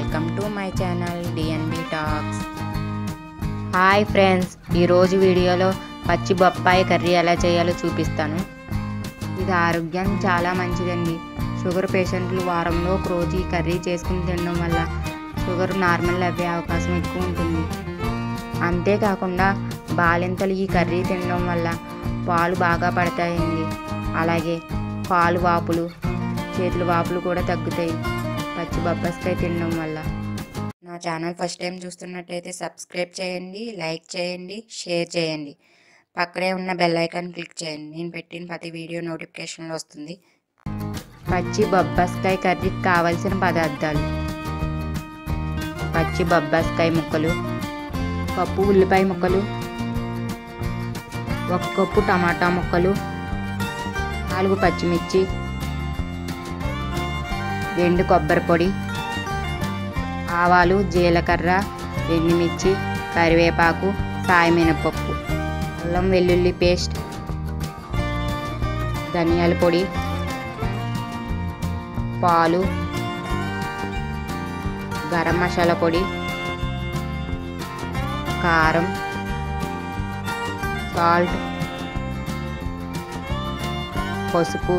welcome to my channel DNB talks hi friends ఈరోజు వీడియోలో పచ్చి బొప్పాయి కర్రీ ఎలా చేయాలో చూపిస్తాను ఇది ఆరోగ్యం చాలా మంచిదండి షుగర్ పేషెంట్లు వారంలో ఒక రోజు ఈ కర్రీ చేసుకుని తినడం వల్ల షుగర్ నార్మల్ అవ్వే అవకాశం ఎక్కువ ఉంటుంది అంతేకాకుండా బాలింతలు ఈ కర్రీ తినడం వల్ల పాలు బాగా పడతాయండి అలాగే కాలు వాపులు చేతుల వాపులు కూడా తగ్గుతాయి పచ్చి బొబ్బస్కాయ తినడం వల్ల నా ఛానల్ ఫస్ట్ టైం చూస్తున్నట్టయితే సబ్స్క్రైబ్ చేయండి లైక్ చేయండి షేర్ చేయండి పక్కనే ఉన్న బెల్ ఐకాన్ క్లిక్ చేయండి నేను పెట్టిన ప్రతి వీడియో నోటిఫికేషన్లో వస్తుంది పచ్చి బొబ్బస్కాయ కర్రీకి కావలసిన పదార్థాలు పచ్చి బొబ్బస్కాయ ముక్కలు కప్పు ఉల్లిపాయ ముక్కలు ఒక కప్పు టమాటా ముక్కలు నాలుగు పచ్చిమిర్చి ఎండు కొబ్బరి పొడి ఆవాలు జీలకర్ర ఎండుమిర్చి కరివేపాకు సాయమినపప్పు అల్లం వెల్లుల్లి పేస్ట్ ధనియాల పొడి పాలు గరం మసాలా పొడి కారం సాల్ట్ పసుపు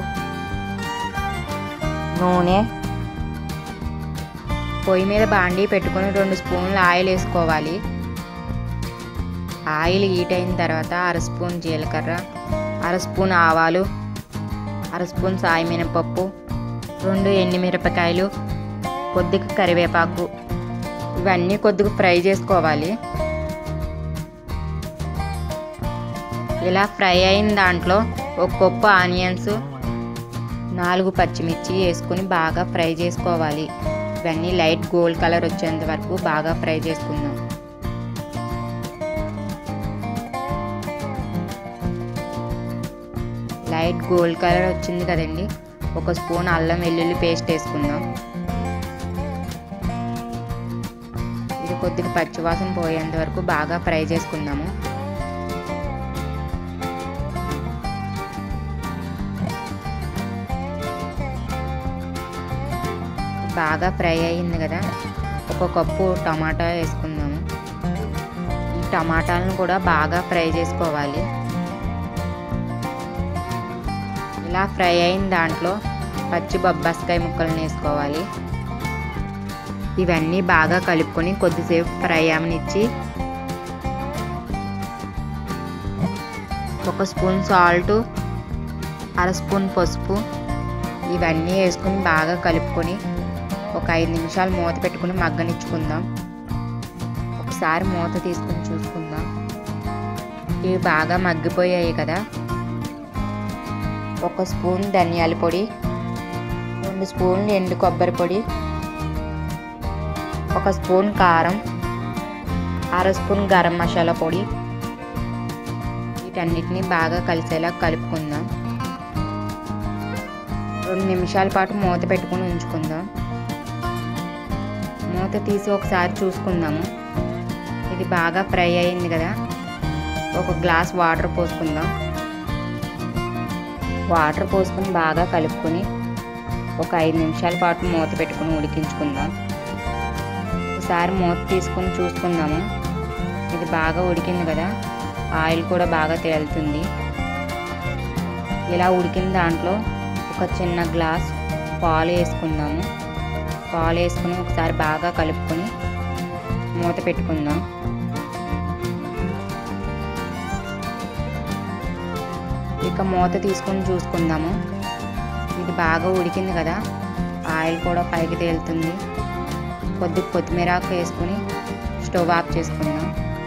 నూనె పొయ్యి మీద బాండీ పెట్టుకొని రెండు స్పూన్లు ఆయిల్ వేసుకోవాలి ఆయిల్ హీట్ అయిన తర్వాత అర స్పూన్ జీలకర్ర అర స్పూన్ ఆవాలు అర స్పూన్ సాయి మినపప్పు రెండు ఎండుమిరపకాయలు కొద్దిగా కరివేపాకు ఇవన్నీ కొద్దిగా ఫ్రై చేసుకోవాలి ఇలా ఫ్రై అయిన దాంట్లో ఒక కప్పు ఆనియన్స్ నాలుగు పచ్చిమిర్చి వేసుకుని బాగా ఫ్రై చేసుకోవాలి ఇవన్నీ లైట్ గోల్డ్ కలర్ వచ్చేంత వరకు బాగా ఫ్రై చేసుకుందాం లైట్ గోల్డ్ కలర్ వచ్చింది కదండి ఒక స్పూన్ అల్లం వెల్లుల్లి పేస్ట్ వేసుకుందాం ఇది కొద్దిగా పచ్చివాసన పోయేంత వరకు బాగా ఫ్రై చేసుకుందాము బాగా ఫ్రై అయ్యింది కదా ఒక కప్పు టమాటా వేసుకుందాము ఈ టమాటాలను కూడా బాగా ఫ్రై చేసుకోవాలి ఇలా ఫ్రై అయిన దాంట్లో పచ్చి బొబ్బస్కాయ ముక్కలను వేసుకోవాలి ఇవన్నీ బాగా కలుపుకొని కొద్దిసేపు ఫ్రై అవనిచ్చి ఒక స్పూన్ సాల్ట్ అర స్పూన్ పసుపు ఇవన్నీ వేసుకుని బాగా కలుపుకొని ఒక ఐదు నిమిషాలు మూత పెట్టుకుని మగ్గనిచ్చుకుందాం ఒకసారి మూత తీసుకుని చూసుకుందాం ఇవి బాగా మగ్గిపోయాయి కదా ఒక స్పూన్ ధనియాల పొడి రెండు స్పూన్లు ఎండు కొబ్బరి పొడి ఒక స్పూన్ కారం అర స్పూన్ గరం మసాలా పొడి వీటన్నిటిని బాగా కలిసేలా కలుపుకుందాం రెండు నిమిషాల పాటు మూత పెట్టుకుని ఉంచుకుందాం మూత తీసి ఒకసారి చూసుకుందాము ఇది బాగా ఫ్రై అయింది కదా ఒక గ్లాస్ వాటర్ పోసుకుందాం వాటర్ పోసుకొని బాగా కలుపుకొని ఒక ఐదు నిమిషాల పాటు మూత పెట్టుకుని ఉడికించుకుందాం ఒకసారి మూత తీసుకొని చూసుకుందాము ఇది బాగా ఉడికింది కదా ఆయిల్ కూడా బాగా తేలుతుంది ఇలా ఉడికిన దాంట్లో ఒక చిన్న గ్లాస్ పాలు వేసుకుందాము పాలు వేసుకుని ఒకసారి బాగా కలుపుకొని మూత పెట్టుకుందాం ఇక మూత తీసుకొని చూసుకుందాము ఇది బాగా ఉడికింది కదా ఆయిల్ కూడా పైకి తేలుతుంది కొద్ది కొత్తిమీర ఆకు వేసుకొని స్టవ్ ఆఫ్ చేసుకుందాం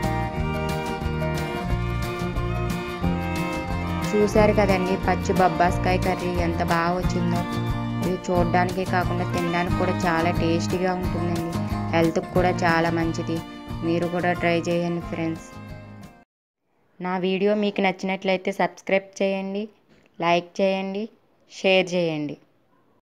చూశారు కదండి పచ్చి బొబ్బాస్కాయ కర్రీ ఎంత బాగా వచ్చిందో ఇది చూడడానికి కాకుండా తినడానికి కూడా చాలా టేస్టీగా ఉంటుందండి హెల్త్కి కూడా చాలా మంచిది మీరు కూడా ట్రై చేయండి ఫ్రెండ్స్ నా వీడియో మీకు నచ్చినట్లయితే సబ్స్క్రైబ్ చేయండి లైక్ చేయండి షేర్ చేయండి